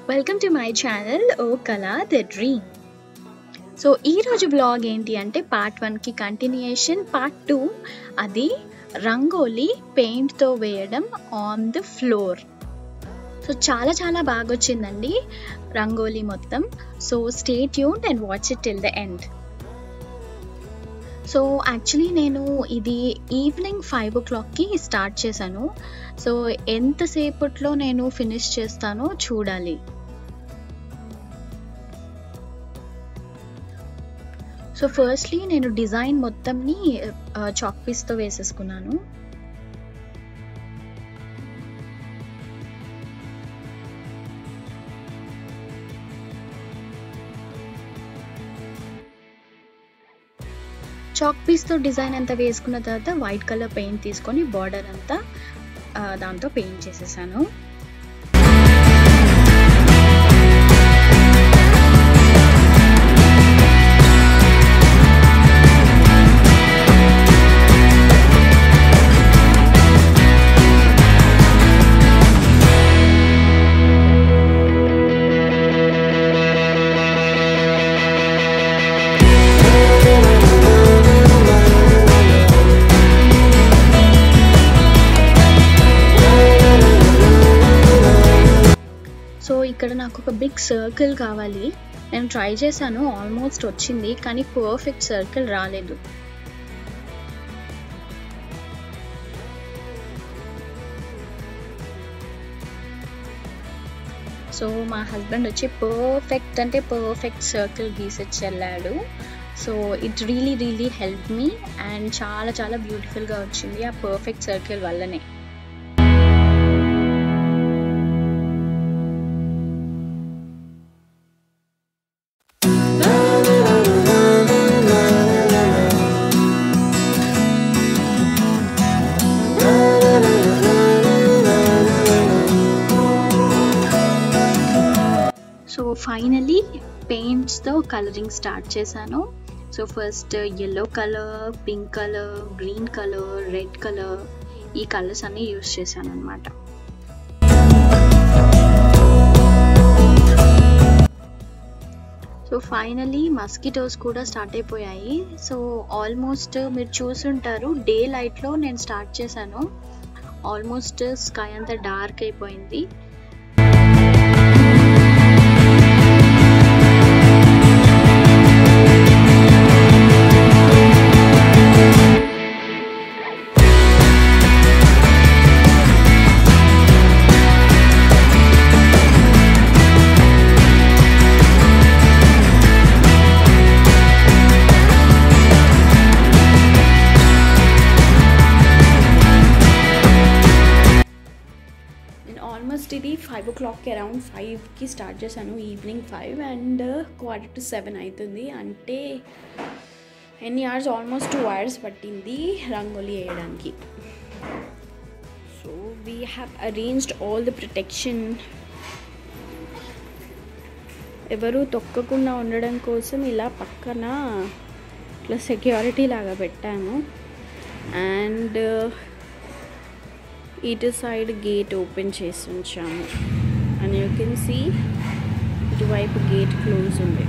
welcome to my channel O Kala the dream so ఈరోజు blog ఏంటి అంటే పార్ట్ వన్కి కంటిన్యూయేషన్ పార్ట్ టూ అది రంగోలీ పెయింట్తో వేయడం ఆన్ ద ఫ్లోర్ సో చాలా చాలా బాగా వచ్చిందండి రంగోలీ మొత్తం so stay tune and watch it till the end so actually నేను ఇది ఈవినింగ్ ఫైవ్ ఓ క్లాక్కి స్టార్ట్ చేశాను సో ఎంతసేపట్లో నేను ఫినిష్ చేస్తానో చూడాలి సో ఫస్ట్లీ నేను డిజైన్ మొత్తంని చాక్ పీస్తో వేసేసుకున్నాను చాక్ పీస్తో డిజైన్ అంతా వేసుకున్న తర్వాత వైట్ కలర్ పెయింట్ తీసుకొని బార్డర్ అంతా దాంతో పెయింట్ చేసేసాను సో ఇక్కడ నాకు ఒక బిగ్ సర్కిల్ కావాలి నేను ట్రై చేశాను ఆల్మోస్ట్ వచ్చింది కానీ పర్ఫెక్ట్ సర్కిల్ రాలేదు సో మా హస్బెండ్ వచ్చి పర్ఫెక్ట్ అంటే పర్ఫెక్ట్ సర్కిల్ గీసొచ్చి వెళ్ళాడు so it really really help me and చాలా చాలా బ్యూటిఫుల్గా వచ్చింది ఆ పర్ఫెక్ట్ సర్కిల్ వల్లనే సో ఫైనలీ పెయింట్స్తో కలరింగ్ స్టార్ట్ చేశాను so first yellow colour pink colour green colour red colour ఈ కలర్స్ అన్నీ యూస్ చేశాను అనమాట సో ఫైనలీ మస్కిటోస్ కూడా స్టార్ట్ అయిపోయాయి సో ఆల్మోస్ట్ మీరు చూసుంటారు డే లైట్లో నేను స్టార్ట్ చేశాను ఆల్మోస్ట్ స్కై అంతా డార్క్ అయిపోయింది ఆల్మోస్ట్ ఇది ఫైవ్ ఓ క్లాక్కి అరౌండ్ ఫైవ్కి స్టార్ట్ చేశాను evening five and quarter to seven అవుతుంది అంటే ఎన్ని అవర్స్ ఆల్మోస్ట్ టూ అవర్స్ పట్టింది రంగోలీ వేయడానికి so we have arranged all the protection ఎవరు తొక్కకుండా ఉండడం కోసం ఇలా పక్కన ఇట్లా సెక్యూరిటీ లాగా పెట్టాము అండ్ ఇటు సైడ్ గేట్ ఓపెన్ చేసి ఉంచాము అండ్ యూ కెన్ సీ ఇటువైపు గేట్ క్లోజ్ ఉంది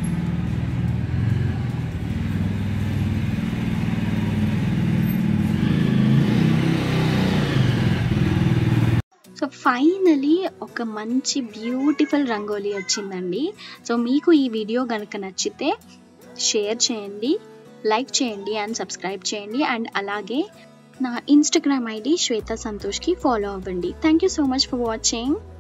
సో ఫైనలీ ఒక మంచి బ్యూటిఫుల్ రంగోలీ వచ్చిందండి సో మీకు ఈ వీడియో కనుక నచ్చితే షేర్ చేయండి లైక్ చేయండి అండ్ సబ్స్క్రైబ్ చేయండి అండ్ అలాగే నా ఇన్స్టాగ్రామ్ ఐడి శ్వేత సంతోష్కి ఫాలో అవ్వండి thank you so much for watching